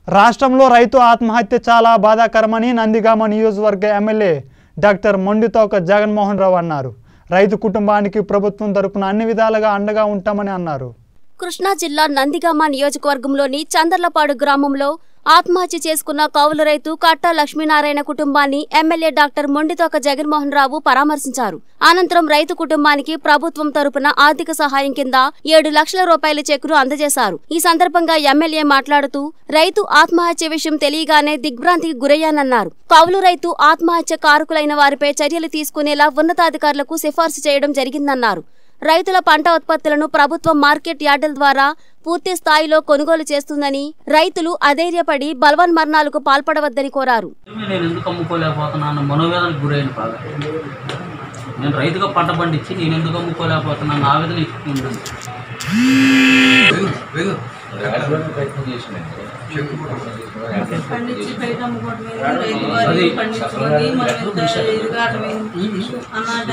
రాష్ట్రంలో రైతు ఆత్మహత్య చాలా బాధాకరమని నందిగామ నియోజకవర్గ ఎమ్మెల్యే డాక్టర్ మొండితోక జగన్మోహన్ రావు అన్నారు రైతు కుటుంబానికి ప్రభుత్వం తరపున అన్ని విధాలుగా అండగా ఉంటామని అన్నారు కృష్ణా జిల్లా నందిగామ నియోజకవర్గంలోని చందర్లపాడు గ్రామంలో ఆత్మహత్య చేసుకున్న కౌలు రైతు కట్టా లక్ష్మీనారాయణ కుటుంబాన్ని ఎమ్మెల్యే డాక్టర్ మొండితోక జగన్మోహన్ రావు పరామర్శించారు అనంతరం రైతు కుటుంబానికి ప్రభుత్వం తరపున ఆర్థిక సహాయం కింద ఏడు లక్షల రూపాయల చెక్కును అందజేశారు ఈ సందర్భంగా ఎమ్మెల్యే మాట్లాడుతూ రైతు ఆత్మహత్య విషయం తెలియగానే దిగ్భ్రాంతికి గురయ్యానన్నారు కౌలు రైతు ఆత్మహత్య కారకులైన వారిపై చర్యలు తీసుకునేలా ఉన్నతాధికారులకు సిఫార్సు చేయడం జరిగిందన్నారు రైతుల పంట ఉత్పత్తులను ప్రభుత్వం మార్కెట్ యార్డుల ద్వారా పూర్తి స్థాయిలో కొనుగోలు చేస్తుందని రైతులు అధైర్యపడి బలవన్ మరణాలకు పాల్పడవద్దని కోరారు నేను ఎందుకు అమ్ముకోలేకపోతున్నాను మనోవేదనకు గురైన బాగా నేను రైతుగా పంట పండించి నేను ఎందుకు అమ్ముకోలేకపోతున్నాను ఆవేదన ఎక్కువ ఉంది పండించి బయట అమ్ముకోవటం ఏంది? రైతు వారి పండించుకొని మనం ఇంత ఇది కావటం ఏంది? అన్నమాట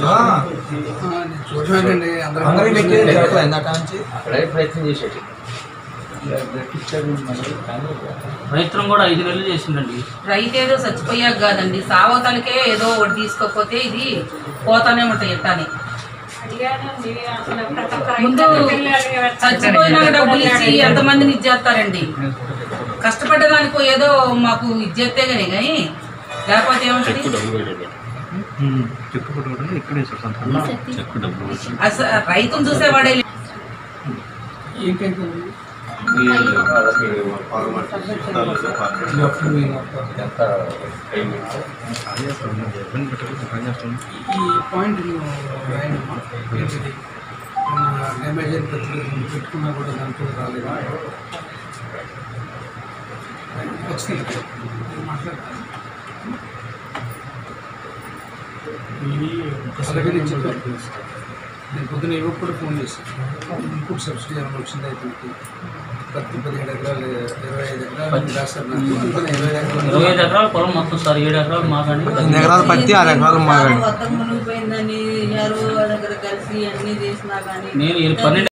చూడమండి అందరూ అక్కడే ప్రయత్నం చేసేది రైతులను కూడా ఐదు నెలలు చేసిండండి రైతు ఏదో చచ్చిపోయాక కాదండి సావతలకే ఏదో ఒకటి తీసుకోకపోతే ఇది పోతానే ఉంటాయి ఎట్టాని ముందు చచ్చిపోయినాక డబ్బులు ఇచ్చి ఎంతమందిని ఇచ్చేస్తారండి కష్టపడ్డదానికి ఏదో మాకు ఇచ్చేస్తే కానీ కానీ లేకపోతే ఏముంటుంది అసలు రైతును చూసేవాడే లే- ఎంత టైం ఈ పాయింట్ రాయనమ్మా ఏంటిది మన డ్యామేజ్ అయిన పత్రిక పెట్టుకున్నా కూడా దాంట్లో రాలేదు ఖచ్చితంగా మాట్లాడతాను అలాగే నేను చెప్పాను నేను పొద్దున ఇవ్వకు కూడా ఫోన్ చేశాను ఇన్పుట్ సబ్సిడీ ఏమైనా వచ్చింది రైతులకి పత్తి పదిహేడు ఎకరాలు ఇరవై ఐదు ఎకరాలు రాశారు నాకు అందుకని ఇరవై ఐదు ఎకరాలు ఇరవై ఐదు ఎకరాల పొలం మొత్తం సార్ ఏడు ఎకరాలు మాకండి ఎకరాలు పత్తి ఆరు ఎకరాలు మాగాడు వద్దకు మునిగిపోయిందని యారు దగ్గర కలిసి అన్ని చేసినా కానీ నేను ఈ పన్నెండు